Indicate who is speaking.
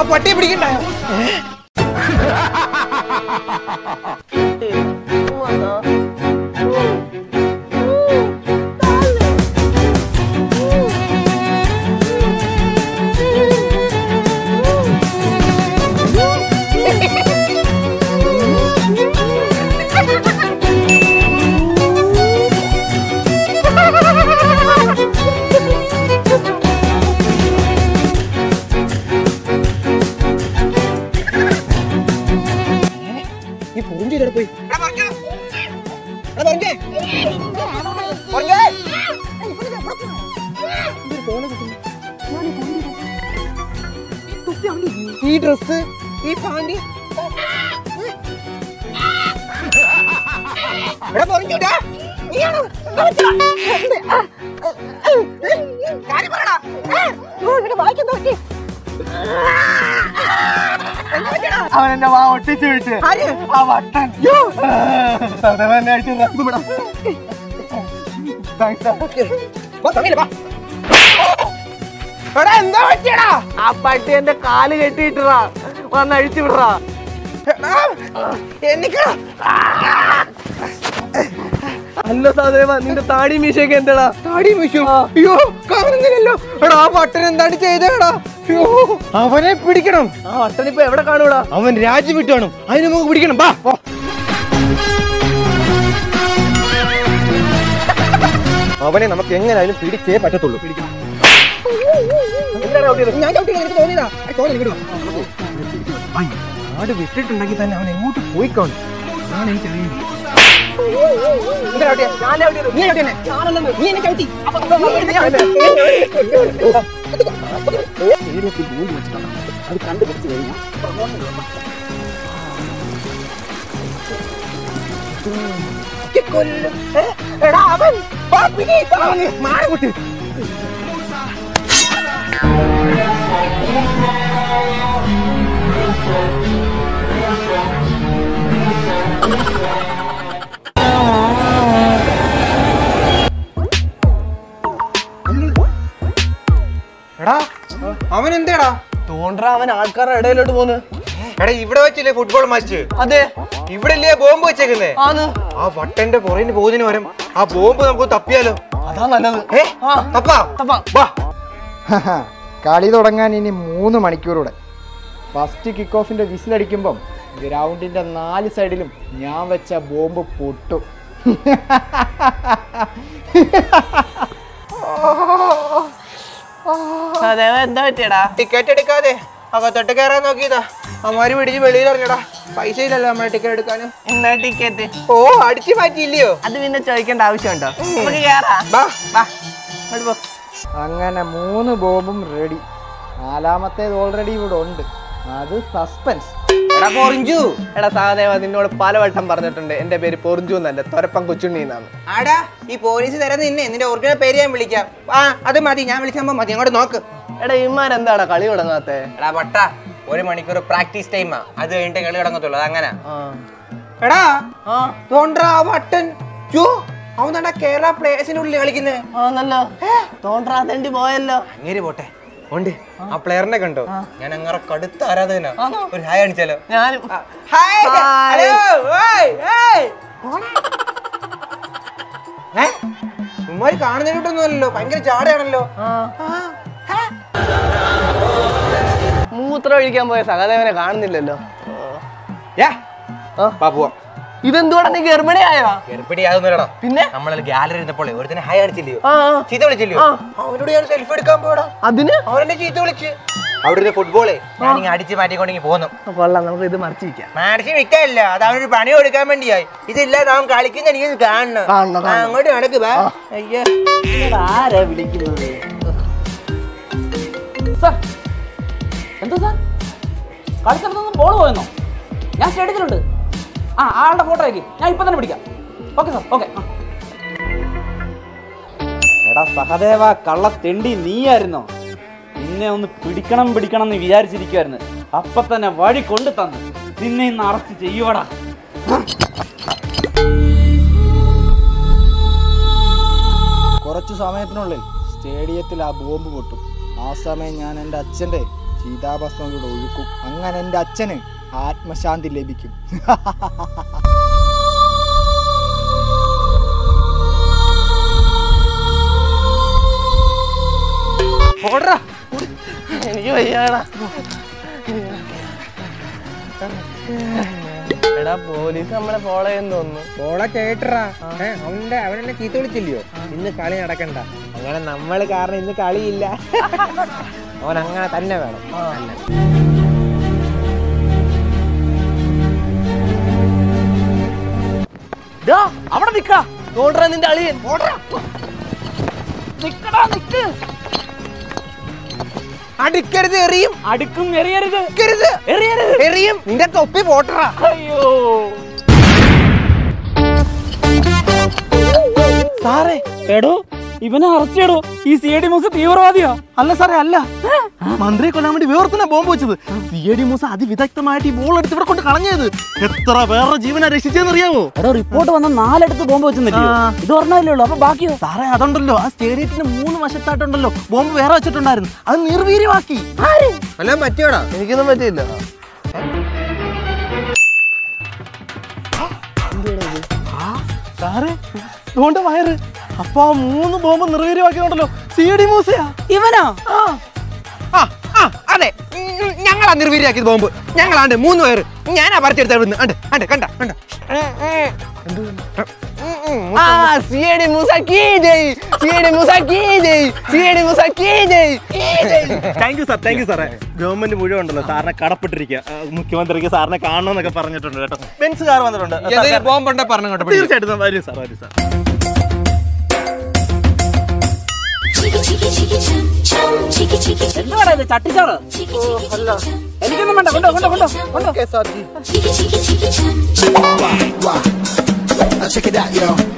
Speaker 1: ആ പട്ടിയെ പിടിക്കണ്ടായോ ഈ ഫോൺ ചെയ്തിട്ട് പോയി എടാ, പറഞ്ഞോ. എടാ, പറഞ്ഞേ. പറഞ്ഞേ. ഇതൊരു phone ആ കിട്ടുന്നെ. ഈ ഡ്രസ് ഈ പാൻറ് എടാ പറഞ്ഞോടാ നീയാണോ കാര്യം പറയടാ വായിക്കാൻ നോക്കി
Speaker 2: അവൻ എന്റെ വാ ഒട്ടിച്ചു വിട്ട്
Speaker 1: ആര്?
Speaker 2: ആ വട്ടൻ സദവൻ എന്നെ അടിച്ചു താങ്ക്സ്
Speaker 1: എടാ എന്താ പറ്റിയടാ
Speaker 2: ആ പട്ടി എന്റെ കാല് കെട്ടിയിട്ടാ വന്ന് അഴിച്ചു വിടറാ
Speaker 1: എടാ, എനിക്കാ
Speaker 2: അല്ല സഹദേവ നിന്റെ താടി മീശയൊക്കെ എന്താടാ
Speaker 1: താടി മിഷു അയ്യോ കാണുന്നില്ലല്ലോ എടാ ആ പട്ടൻ എന്താണ് ചെയ്തേടാ അയ്യോ അവനെ പിടിക്കണം
Speaker 2: ആ വട്ടൻ ഇപ്പൊ എവിടെ കാണൂടാ
Speaker 1: അവൻ രാജ്യം വിട്ടു കാണും അതിന് നമുക്ക് പിടിക്കണം ബാ പോ. അവനെ നമുക്ക് എങ്ങനെയായാലും പിടിച്ചേ പറ്റത്തുള്ളൂ ഞാൻ ചവിട്ടി എനിക്ക് തോന്നിയതാ ആ, തോന്നി ഇങ്ങോട്ട് വാ. ആ, ആട് വിട്ടിട്ടുണ്ടെങ്കിൽ തന്നെ അവൻ എങ്ങോട്ട് പോയി കാണും അതാണ് എനിക്കറിയില്ല എന്താ ചവിട്ടിയെ? നീ ചവിട്ടിയെന്നെ? നീ എന്നെ ചവിട്ടി. സ്റ്റേഡിയത്തിൽ ബോംബ് വെച്ചിട്ടുണ്ട്. അത് കണ്ടുപിടിച്ച് കഴിഞ്ഞാൽ കൊല്ലും ഏ? എടാ അവൻ പാപ്പിനെ മാറകുട്ടി എടാ അവൻ എന്തേടാ
Speaker 2: തോണ്ടാ അവൻ ആൾക്കാരുടെ ഇടയിലോട്ട് പോന്ന്
Speaker 1: എടാ ഇവിടെ വെച്ചില്ലേ ഫുട്ബോൾ മാച്ച്
Speaker 2: അതെ
Speaker 1: ഇവിടെ ഇല്ലേ ബോംബ് വെച്ചേക്കുന്നേ
Speaker 2: ആന്ന്
Speaker 1: ആ വട്ടന്റെ പുറകിന് പോകുന്നതിന് പകരം ആ ബോംബ് നമുക്ക് തപ്പിയാലോ
Speaker 2: അതാ നല്ലത്
Speaker 1: ഏ
Speaker 2: ആ.
Speaker 1: തപ്പാ
Speaker 2: തപ്പാം.
Speaker 1: വാ
Speaker 3: കളി തുടങ്ങാൻ ഇനി മൂന്ന് മണിക്കൂറൂടെ ഫസ്റ്റ് കിക്ക് ഓഫിന്റെ വിസിലടിക്കുമ്പം ഗ്രൗണ്ടിന്റെ നാല് സൈഡിലും ഞാൻ വെച്ച ബോംബ് പൊട്ടും
Speaker 2: സഹദേവ എന്താ പറ്റിയടാ
Speaker 1: ടിക്കറ്റ് എടുക്കാതെ അകത്തോട്ട് കയറാൻ നോക്കിയതാ അമ്മാര് പിടിച്ച് വെളിയിൽ ഇറങ്ങടാ പൈസ ഇല്ലല്ലോ നമ്മളെ ടിക്കറ്റ് എടുക്കാനും
Speaker 2: എന്നാ ടിക്കറ്റ്
Speaker 1: ഓ അടിച്ചു മാറ്റിയില്ലയോ
Speaker 2: അത് പിന്നെ ചോദിക്കേണ്ട ആവശ്യമുണ്ടോ നമുക്ക് കേറാ
Speaker 1: ബാ
Speaker 2: വാ ഇങ്ങോട്ട് പോ
Speaker 3: അങ്ങനെ മൂന്ന് ബോംബും റെഡി നാലാമത്തേത് ഓൾറെഡി ഇവിടെ ഉണ്ട് അത് സസ്പെൻസ്
Speaker 1: എടാ പൊറിഞ്ചു
Speaker 2: എടാ സഹദേവ നിന്നോട് പലവട്ടം പറഞ്ഞിട്ടുണ്ട് എന്റെ പേര് പൊറിഞ്ചു എന്നല്ല തൊരപ്പം കൊച്ചുണ്ണി എന്നാണ്
Speaker 1: ആടാ ഈ പോലീസ് തരാൻ നിന്നെ നിന്റെ ഒറിജിനൽ പേര് ഞാൻ വിളിക്കാം ആ അത് മതി ഞാൻ വിളിക്കുമ്പോ മതി അങ്ങോട്ട് നോക്ക്
Speaker 2: എടാ ഇമാരെന്താടാ കളി തുടങ്ങാത്തെ
Speaker 1: എടാ വട്ട ഒരു മണിക്കൂർ പ്രാക്ടീസ് ടൈമാ അത് കഴിഞ്ഞിട്ട് കളി തുടങ്ങത്തുള്ളൂ അതങ്ങനെ
Speaker 2: ആ
Speaker 1: എടാ
Speaker 2: ആ
Speaker 1: തോണ്ടാ വട്ടൻ യോ അവൻ തണ്ടാ കേരള പ്ലേയേഴ്സിന്റെ ഉള്ളിൽ കളിക്കുന്നത്
Speaker 2: ആന്നല്ലോ തോണ്ടാ തെണ്ടി പോയല്ലോ
Speaker 1: അങ്ങേര് പോട്ടെ ഉണ്ട് ആ പ്ലെയറിനെ കണ്ടോ ഞാൻ അങ്ങനെ കടുത്ത ആരാധകനാ ഒരു ഹായ് കാണിച്ചാലോ
Speaker 2: ഞാനും
Speaker 1: ഹായ്
Speaker 2: ഹായ്.
Speaker 1: ഹലോ ഓയ് ഏയ് ഏ ചുമ്മാരി കാണുന്നതിനോട്ടൊന്നുമല്ലല്ലോ ഭയങ്കര ജാടയാണല്ലോ
Speaker 2: ആ. മൂത്രം ഒഴിക്കാൻ പോയ സഹദേവനെ കാണുന്നില്ലല്ലോ
Speaker 1: യാ
Speaker 2: ആ.
Speaker 1: വാ പോവാം
Speaker 2: ഇതെന്തുവാടാ നീ ഗർഭിണിയായോ
Speaker 1: ഗർഭിണിയാകുന്നില്ലടാ
Speaker 2: പിന്നെ
Speaker 1: നമ്മളെ ഗാലറി ഇരുന്നപ്പോളെ ഒരുത്തനെ ഹായ് കാണിച്ചില്ലയോ
Speaker 2: ആ ആ.
Speaker 1: ചീത്ത വിളിച്ചില്ലയോ
Speaker 2: ആ.
Speaker 1: അവനോട് ഞാൻ സെൽഫി എടുക്കാൻ പോടാ
Speaker 2: അതിന്
Speaker 1: അവരെന്നെ ചീത്ത വിളിച്ച് അവിടെ ഇരുന്ന് ഫുട്ബോളേ ഞാനിങ്ങ് അടിച്ച് മാറ്റിക്കൊണ്ടെങ്കിൽ പോന്നു
Speaker 2: കൊള്ളാം നമുക്ക് ഇത് മറിച്ച് വയ്ക്കാം
Speaker 1: മാനസിക വിറ്റല്ല അത് അവനൊരു പണി കൊടുക്കാൻ വേണ്ടിയായി ഇതില്ലാതെ അവൻ കളിക്കുന്ന എനിക്ക് കാണണം
Speaker 2: കാണണം,
Speaker 1: ആ,
Speaker 2: കാണണം.
Speaker 1: അങ്ങോട്ട് നടക്ക് വാ അയ്യോ
Speaker 2: ആരാ വിളിക്കുന്നത്
Speaker 4: സാർ എന്താ സാർ കളിസ്ഥലത്തൊന്നും ബോൾ പോയെന്നോ ഞാൻ സ്റ്റേഡിയത്തിലുണ്ട് ആ ആളുടെ ഫോട്ടോ അയക്കി ഞാൻ ഇപ്പൊ തന്നെ പിടിക്കാം ഓക്കെ സാർ ഓക്കെ എടാ സഹദേവ കള്ള തെണ്ടി നീയായിരുന്നോ നിന്നെ ഒന്ന് പിടിക്കണം പിടിക്കണം എന്ന് വിചാരിച്ചിരിക്കുവായിരുന്നു അപ്പൊ തന്നെ വഴി കൊണ്ടു തന്നു നിന്നെ ഇന്ന് അറസ്റ്റ് ചെയ്യുവടാ
Speaker 3: കുറച്ച് സമയത്തിനുള്ളിൽ സ്റ്റേഡിയത്തിൽ ആ ബോംബ് പൊട്ടും ആ സമയം ഞാൻ എൻ്റെ അച്ഛൻ്റെ ചിതാഭസ്മത്തിലൂടെ ഒഴുക്കും അങ്ങനെ എൻ്റെ അച്ഛന് ആത്മശാന്തി ലഭിക്കും
Speaker 2: ഓടറാ എനിക്ക് വയ്യാടാ എടാ പോലീസ് നമ്മളെ ഫോളോ ചെയ്യുന്നു തോന്നുന്നു
Speaker 1: ഓളെ കേട്ടറാ ഏ, അവന്റെ അവനെന്നെ ചീത്ത വിളിച്ചില്ലയോ ഇന്ന് കളി നടക്കണ്ട അങ്ങനെ നമ്മൾ കാരണം ഇന്ന് കളിയില്ല അവൻ അങ്ങനെ തന്നെ വേണം അല്ല.
Speaker 4: ദാ, അവിടെ നിക്ക
Speaker 2: ഓടറാ നിന്റെ അളിയൻ
Speaker 4: നിക്കടാ നിക്ക്
Speaker 1: അടുക്കരുത് എറിയും
Speaker 4: അടുക്കും എറിയരുത്
Speaker 1: അടുക്കരുത്
Speaker 4: എറിയരുത്
Speaker 1: എറിയും നിന്റെ തൊപ്പി പോട്ടറാ
Speaker 4: അയ്യോ സാറേ എടോ ഇവനെ അറസ്റ്റ് ചെയ്യടോ ഈ സി ഐ ഡി മൂസ് തീവ്രവാദിയാ
Speaker 5: അല്ല സാറേ അല്ല മന്ത്രിയെ കൊല്ലാൻ വേണ്ടി വേർത്തിനാ ബോംബ് വെച്ചത് സി എ ഡി മൂസ അതിവിദഗ്ധമായിട്ട് ഈ ബോൾ എടുത്ത് ഇവിടെ കൊണ്ട് കളഞ്ഞത് എത്ര വേറെ ജീവനെ രക്ഷിച്ചെന്ന് അറിയാവോ
Speaker 4: എടോ റിപ്പോർട്ട് വന്ന നാലെടുത്ത് ബോംബ് വെച്ചെന്നില്ലയോ
Speaker 5: ആ.
Speaker 4: ഇത് പറഞ്ഞല്ലേ ഉള്ളൂ അപ്പൊ ബാക്കിയോ
Speaker 5: സാറേ അതുണ്ടല്ലോ ആ സ്റ്റേഡിയത്തിന്റെ മൂന്ന് വശത്തായിട്ടുണ്ടല്ലോ ബോംബ് വേറെ വെച്ചിട്ടുണ്ടായിരുന്നു അത് നിർവീര്യമാക്കി
Speaker 1: അല്ല പറ്റിയോടാ
Speaker 2: എനിക്കൊന്നും പറ്റിയില്ല
Speaker 5: സാറേ അതുകൊണ്ട് വയറ് അപ്പൊ ആ മൂന്ന് ബോംബ് നിർവീര്യമാക്കിയുണ്ടല്ലോ സി എ ഡി മൂസയാ
Speaker 4: ഇവനോ
Speaker 1: ആ ആ അതെ ഉം, ഞങ്ങളാ നിർവീര്യാക്കിയത് ബോംബ് ഞങ്ങളാണ്ട് മൂന്ന് പേര് ഞാനാ പറിച്ചെടുത്ത ഇവിടുന്ന് അണ്ട് അണ്ട് കണ്ട കണ്ട
Speaker 2: ആ സി ഐ ഡി മൂസ കീ ജയ് സി ഐ ഡി മൂസ കീ ജയ് സി ഐ ഡി മൂസ കീ ജയ് കീ ജയ്
Speaker 5: thank you sir thank you സാറേ ഗവൺമെന്റ് മുഴുവൻ ഉണ്ടല്ലോ സാറിനെ കടപ്പെട്ടിരിക്കുക ആ, മുഖ്യമന്ത്രിക്ക് സാറിനെ കാണണമെന്നൊക്കെ പറഞ്ഞിട്ടുണ്ട് കേട്ടോ ബെൻസ് കാർ വന്നിട്ടുണ്ട് സാർ,
Speaker 1: ബോംബുണ്ടെ പറഞ്ഞു കേട്ടോ പിടിക്ക്.
Speaker 5: തീർച്ചയായിട്ടും വരും സാർ വരും sir
Speaker 6: Chiki chiki chiki chum chum chiki chiki chiki
Speaker 4: എന്തുവാടാ ഇത് ചട്ടിച്ചാറ്
Speaker 6: chiki chiki chiki chum
Speaker 4: എനിക്കൊന്നും വേണ്ട കൊണ്ടോ കൊണ്ടോ കൊണ്ടോ കൊണ്ടോ
Speaker 6: chiki chiki chiki chum chum
Speaker 7: Now check it out, yo.